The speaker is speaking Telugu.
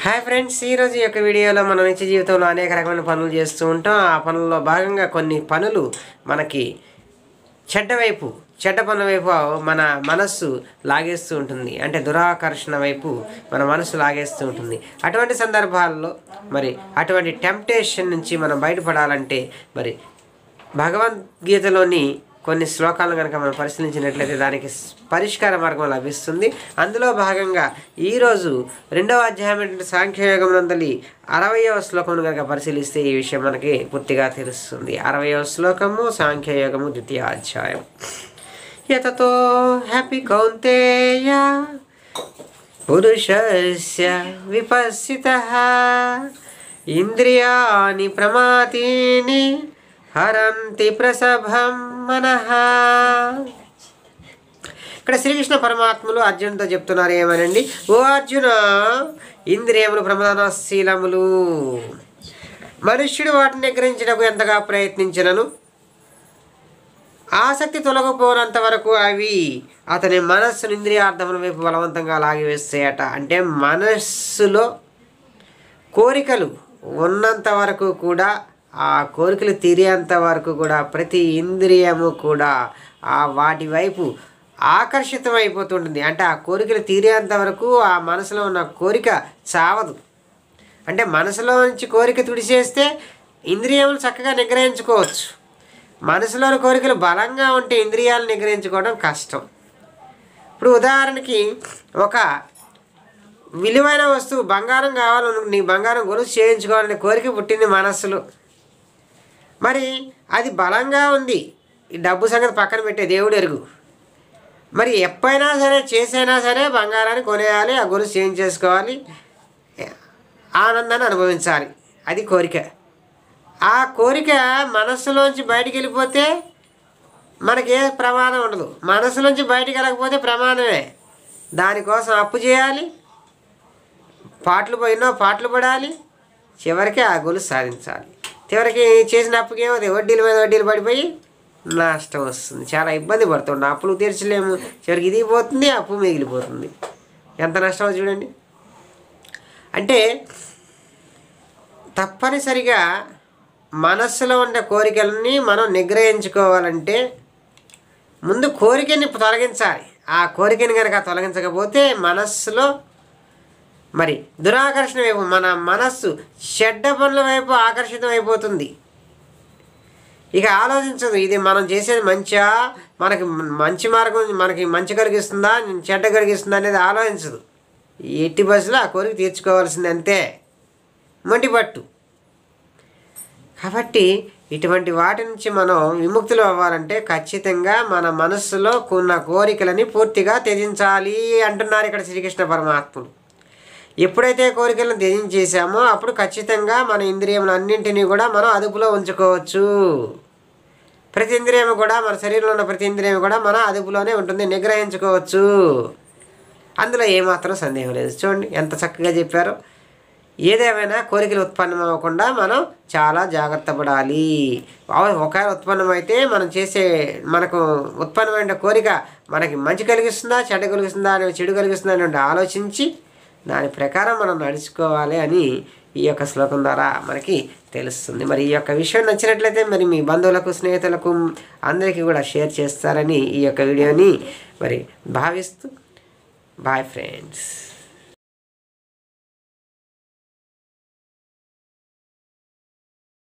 హాయ్ ఫ్రెండ్స్ ఈరోజు ఈ యొక్క వీడియోలో మనం నిత్య జీవితంలో అనేక రకమైన పనులు చేస్తూ ఉంటాం ఆ పనుల్లో భాగంగా కొన్ని పనులు మనకి చెడ్డ వైపు చెడ్డ పనుల వైపు మన మనస్సు లాగేస్తూ ఉంటుంది అంటే దురాకర్షణ వైపు మన మనస్సు లాగేస్తూ ఉంటుంది అటువంటి సందర్భాల్లో మరి అటువంటి టెంప్టేషన్ నుంచి మనం బయటపడాలంటే మరి భగవద్గీతలోని కొన్ని శ్లోకాలను కనుక మనం పరిశీలించినట్లయితే దానికి స్- పరిష్కార మార్గం లభిస్తుంది అందులో భాగంగా ఈరోజు రెండవ అధ్యాయం ఏంటంటే సాంఖ్యయోగం నందలి అరవయవ శ్లోకం కనుక పరిశీలిస్తే ఈ విషయం మనకి పూర్తిగా తెలుస్తుంది అరవయవ శ్లోకము సాంఖ్యయోగము ద్వితీయ అధ్యాయం యతతో హ్యాపీ కౌంతేయ పురుషస్య విపస్సిత ఇంద్రియాని ప్రమాతీని హరంతి ప్రసభం మనః ఇక్కడ శ్రీకృష్ణ పరమాత్ములు అర్జునుతో చెప్తున్నారు ఏమనండి ఓ అర్జున ఇంద్రియములు ప్రమాణశీలములు మనుష్యుడు వాటిని నిగ్రహించడానికి ఎంతగా ప్రయత్నించినను ఆసక్తి తొలగిపోనంత వరకు అవి అతని మనస్సును ఇంద్రియార్థముల వైపు బలవంతంగా లాగివేస్తాయట అంటే మనస్సులో కోరికలు ఉన్నంత వరకు కూడా ఆ కోరికలు తీరేంత వరకు కూడా ప్రతి ఇంద్రియము కూడా ఆ వాటి వైపు ఆకర్షితం అయిపోతుంటుంది అంటే ఆ కోరికలు తీరేంత వరకు ఆ మనసులో ఉన్న కోరిక చావదు అంటే మనసులో నుంచి కోరిక తుడిచేస్తే ఇంద్రియములు చక్కగా నిగ్రహించుకోవచ్చు మనసులోని కోరికలు బలంగా ఉంటే ఇంద్రియాలు నిగ్రహించుకోవడం కష్టం ఇప్పుడు ఉదాహరణకి ఒక విలువైన వస్తువు బంగారం కావాలను నీ బంగారం గొలుసు చేయించుకోవాలనే కోరిక పుట్టింది మనస్సులో మరి అది బలంగా ఉంది ఈ డబ్బు సంగతి పక్కన పెట్టే దేవుడు ఎరుగు మరి ఎప్పుడైనా సరే చేసైనా సరే బంగారాన్ని కొనేయాలి ఆ గొలుసు చేంజ్ చేసుకోవాలి ఆనందాన్ని అనుభవించాలి అది కోరిక ఆ కోరిక మనస్సులోంచి బయటికి వెళ్ళిపోతే మనకే ప్రమాదం ఉండదు మనసులోంచి బయటికి వెళ్ళకపోతే ప్రమాదమే దానికోసం అప్పు చేయాలి పాటలు పోయినో పాటలు పడాలి చివరికి ఆ గొలుసు సాధించాలి చివరికి చేసిన అప్పుకి ఏమవుతుంది వడ్డీల మీద వడ్డీలు పడిపోయి నష్టం వస్తుంది చాలా ఇబ్బంది పడుతుంది అప్పులు తీర్చలేము చివరికి ఇది పోతుంది అప్పు మిగిలిపోతుంది ఎంత నష్టమో చూడండి అంటే తప్పనిసరిగా మనస్సులో ఉండే కోరికలని మనం నిగ్రహించుకోవాలంటే ముందు కోరికని తొలగించాలి ఆ కోరికని కనుక తొలగించకపోతే మనస్సులో మరి దురాకర్షణ వైపు మన మనస్సు చెడ్డ పనుల వైపు ఆకర్షితం అయిపోతుంది ఇక ఆలోచించదు ఇది మనం చేసేది మంచా మనకి మంచి మార్గం మనకి మంచి కలిగిస్తుందా చెడ్డ కలిగిస్తుందా అనేది ఆలోచించదు ఎట్టి బస్సులో ఆ కోరిక తీర్చుకోవాల్సింది అంతే మొండి పట్టు కాబట్టి ఇటువంటి వాటి నుంచి మనం విముక్తులు అవ్వాలంటే ఖచ్చితంగా మన మనస్సులో ఉన్న కోరికలని పూర్తిగా త్యజించాలి అంటున్నారు ఇక్కడ శ్రీకృష్ణ పరమాత్ముడు ఎప్పుడైతే కోరికలను త్యజించేసామో అప్పుడు ఖచ్చితంగా మన ఇంద్రియములన్నింటినీ కూడా మనం అదుపులో ఉంచుకోవచ్చు ప్రతి ఇంద్రియం కూడా మన శరీరంలో ఉన్న ప్రతి ఇంద్రియం కూడా మన అదుపులోనే ఉంటుంది నిగ్రహించుకోవచ్చు అందులో ఏమాత్రం సందేహం లేదు చూడండి ఎంత చక్కగా చెప్పారో ఏదేమైనా కోరికలు ఉత్పన్నం అవ్వకుండా మనం చాలా జాగ్రత్త పడాలి అవ- ఒకవేళ ఉత్పన్నమైతే మనం చేసే మనకు ఉత్పన్నమైన కోరిక మనకి మంచి కలిగిస్తుందా చెడ్డ కలిగిస్తుందా అని చెడు కలిగిస్తుందా అని ఆలోచించి దాని ప్రకారం మనం నడుచుకోవాలి అని ఈ యొక్క శ్లోకం ద్వారా మనకి తెలుస్తుంది మరి ఈ యొక్క విషయం నచ్చినట్లయితే మరి మీ బంధువులకు స్నేహితులకు అందరికీ కూడా షేర్ చేస్తారని ఈ యొక్క వీడియోని మరి భావిస్తూ బాయ్ ఫ్రెండ్స్